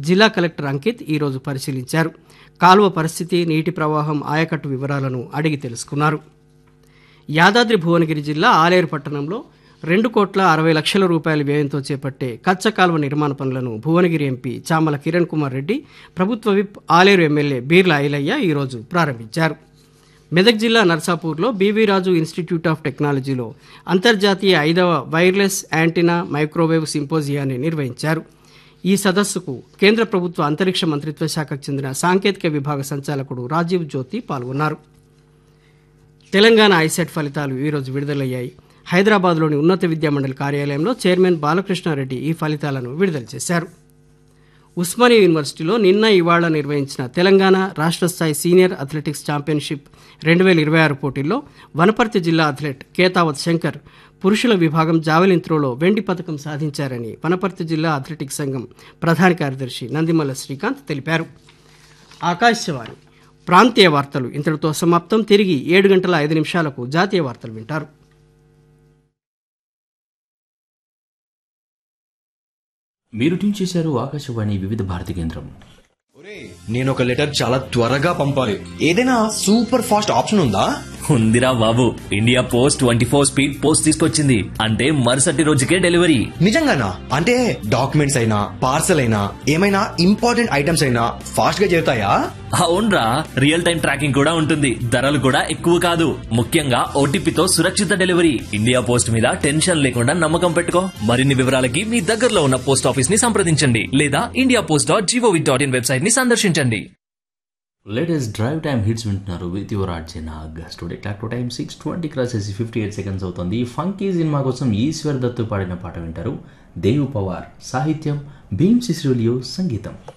జిల్లా కలెక్టర్ అంకిత్ ఈరోజు పరిశీలించారు కాలువ పరిస్థితి నీటి ప్రవాహం ఆయకట్టు వివరాలను అడిగి తెలుసుకున్నారు యాదాద్రి భువనగిరి జిల్లా ఆలేరు పట్టణంలో రెండు కోట్ల అరవై లక్షల రూపాయల వ్యయంతో చేపట్టే కచ్చ కాలువ నిర్మాణ పనులను భువనగిరి ఎంపీ చామల కిరణ్ కుమార్ రెడ్డి ప్రభుత్వ విప్ ఆలేరు ఎమ్మెల్యే బీర్ల ఐలయ్య ఈరోజు ప్రారంభించారు మెదక్ జిల్లా నర్సాపూర్లో బీవీ రాజు ఇన్స్టిట్యూట్ ఆఫ్ టెక్నాలజీలో అంతర్జాతీయ ఐదవ వైర్లెస్ యాంటీనా మైక్రోవేవ్ సింపోజియాన్ని నిర్వహించారు ఈ సదస్సుకు కేంద్ర ప్రభుత్వ అంతరిక్ష మంత్రిత్వ శాఖకు చెందిన సాంకేతిక విభాగ సంచాలకుడు రాజీవ్ జ్యోతి పాల్గొన్నారు తెలంగాణ ఐసెట్ ఫలితాలు ఈరోజు విడుదలయ్యాయి హైదరాబాద్లోని ఉన్నత విద్యా మండలి కార్యాలయంలో చైర్మన్ బాలకృష్ణారెడ్డి ఈ ఫలితాలను విడుదల చేశారు ఉస్మానియా యూనివర్సిటీలో నిన్న ఇవాళ నిర్వహించిన తెలంగాణ రాష్ట్ర స్థాయి సీనియర్ అథ్లెటిక్స్ ఛాంపియన్షిప్ రెండు వేల ఇరవై ఆరు పోటీల్లో వనపర్తి జిల్లా అథ్లెట్ కేతావత్ శంకర్ పురుషుల విభాగం జావెలిన్ త్రోలో వెండి పథకం సాధించారని వనపర్తి జిల్లా అథ్లెటిక్స్ సంఘం ప్రధాన కార్యదర్శి నందిమల్ల శ్రీకాంత్ తెలిపారు ఆకాశవాణి ప్రాంతీయ వార్తలు ఇంతటితో సమాప్తం తిరిగి ఏడు గంటల ఐదు నిమిషాలకు జాతీయ వార్తలు వింటారు మీరు ట్యూన్ చేశారు ఆకాశవాణి వివిధ భారతి కేంద్రం నేను ఒక లెటర్ చాలా త్వరగా పంపాలి ఏదైనా సూపర్ ఫాస్ట్ ఆప్షన్ ఉందా ఉందిరా బాబు India Post twenty four Speed Post తీసుకొచ్చింది అంటే మరుసటి రోజుకే డెలివరీ నిజంగానా అంటే డాక్యుమెంట్స్ అయినా పార్సల్ అయినా ఏమైనా ఇంపార్టెంట్ ఐటమ్స్ అయినా ఫాస్ట్ గా చేరుతాయా అవునరా రియల్ టైం ట్రాకింగ్ కూడా ఉంటుంది ధరలు కూడా ఎక్కువ కాదు ముఖ్యంగా ఓటీపీతో సురక్షిత డెలివరీ ఇండియా పోస్ట్ మీద టెన్షన్ లేకుండా నమ్మకం పెట్టుకో మరిన్ని వివరాలకి మీ దగ్గరలో ఉన్న పోస్ట్ ఆఫీస్ ని సంప్రదించండి లేదా India Post dot gov dot in website ని సందర్శించండి లేటెస్ట్ డ్రైవ్ టైమ్ హిట్స్ వింటున్నారు with your RJ Nag today clock to time six twenty crosses fifty eight seconds అవుతుంది ఈ ఫంకీ సినిమా కోసం ఈశ్వర్ దత్తు పాడిన పాట వింటారు దేవు పవార్ సాహిత్యం భీమ్ సిస్రోలియో సంగీతం